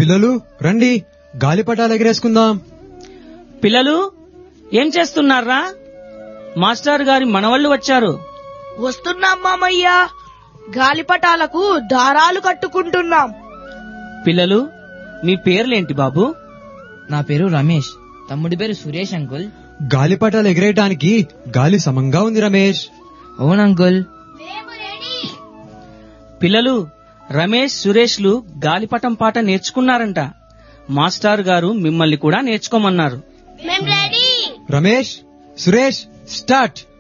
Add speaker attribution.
Speaker 1: పిల్లలు రండి గాలిపటాలు ఎగరేసుకుందాం
Speaker 2: పిల్లలు ఏం చేస్తున్నారా మాస్టర్ గారి మనవళ్ళు వచ్చారు
Speaker 3: వస్తున్నాం మామయ్య గాలిపటాలకు దారాలు కట్టుకుంటున్నాం
Speaker 2: పిల్లలు మీ పేర్లేంటి బాబు
Speaker 4: నా పేరు రమేష్ తమ్ముడి పేరు సురేష్ అంకుల్
Speaker 1: గాలిపటాలు ఎగరేయటానికి గాలి సమంగా ఉంది రమేష్
Speaker 4: అవును అంకుల్
Speaker 2: పిల్లలు రమేష్ సురేష్లు గాలిపటం పాట నేర్చుకున్నారంట మాస్టర్ గారు మిమ్మల్ని కూడా నేర్చుకోమన్నారు
Speaker 1: రమేష్ సురేష్ స్టార్ట్